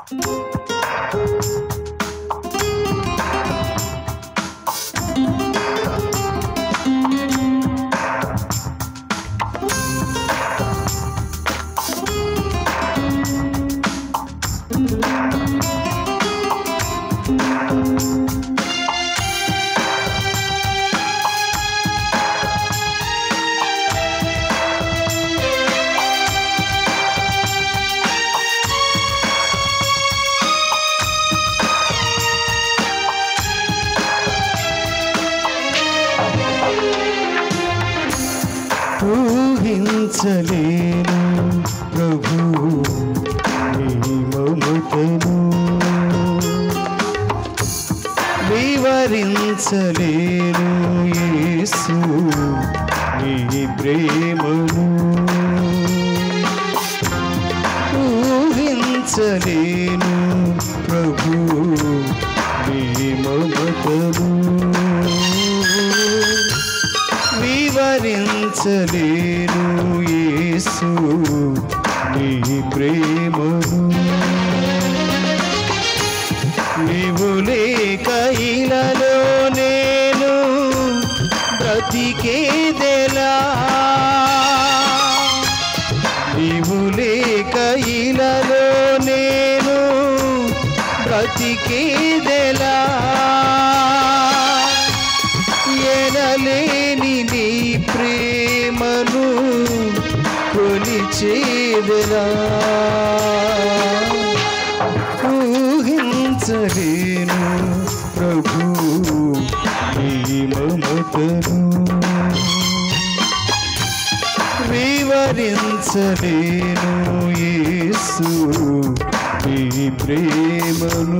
ఊహించలేను ప్రభు నీ మమతను వివరించలేను యేసు నీ ప్రేమను ఊహించలేను ప్రభు నీ మమతను వివరించలేను యేసు నీ ప్రేమను నీవు లేక ఇలలో నేను బ్రతికేదెలా నీవు లేక ఇలలో నేను బ్రతికేదెలా ఎనలేని నీ ప్రేమను కొలిచేదెలా ఊహించలేను ప్రభు నీ మమతను వివరించలేను యేసు నీ ప్రేమను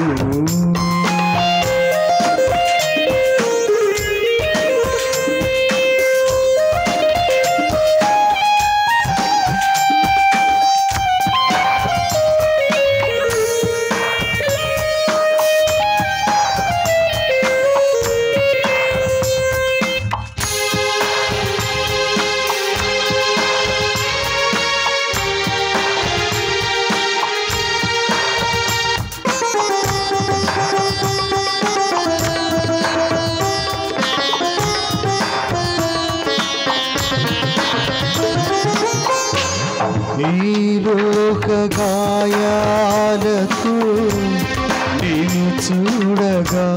నీలోక గాయాలకు నేను చూడగా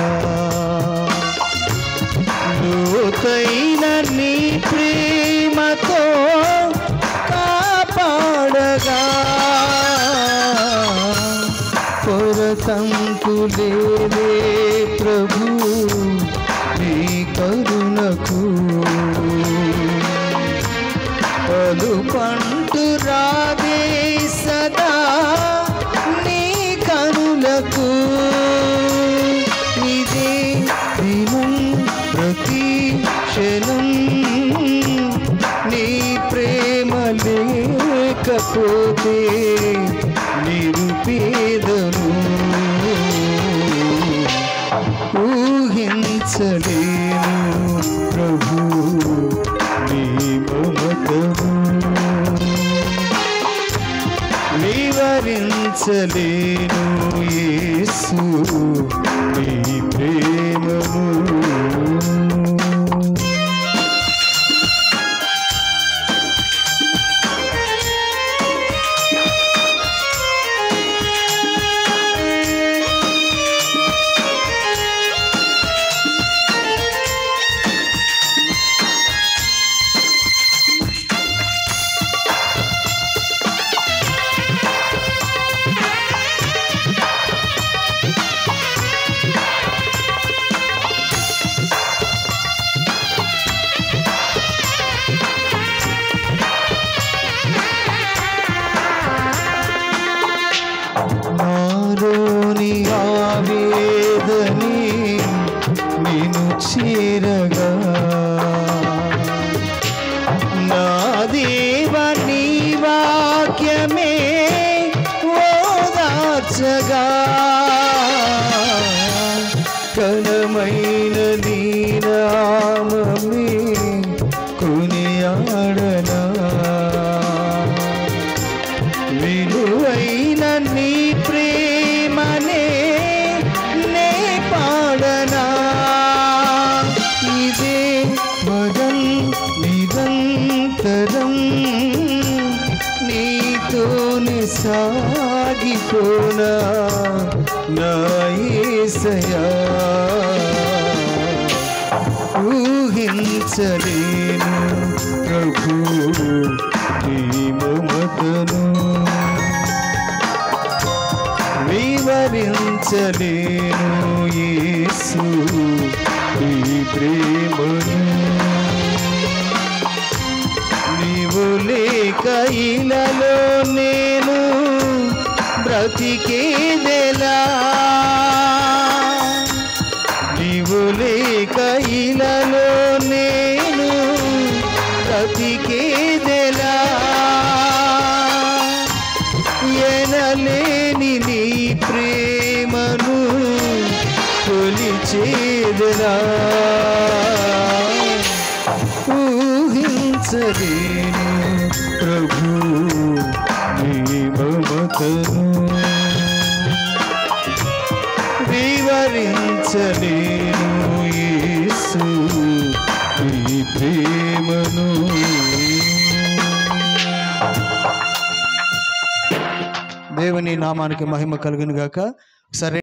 లోతైన నీ ప్రేమతో కాపాడగా కొరతంపు లేదే ప్రభు నీ కరుణకు పలు పంటు రాదే సదా నీ కనులకు ఇదే దినం ప్రతి క్షణం నీ ప్రేమ లేకపోతే నిరుపేదను ఊహించలేను ప్రభు నీ మమతను వివరించలేను యేసు నీ ప్రేమను వరం నిరంతరం నీతోని సాగిపోనా నా యేసయ్యా ఊహించలేను ప్రభు నీ మమతను వివరించలేను యేసు నీ ప్రేమను నీవు లేక ఇలలో నేను బ్రతికేదెలా నీవు లేక ఇలలో నేను బ్రతికేదెలా ఎనలేని నీ ప్రేమను కొలిచేదెలా ఊహించలేను ప్రభు నీ మమతను వివరించలేను యేసు నీ ప్రేమను దేవుని నామానికి మహిమ కలుగును గాక సరే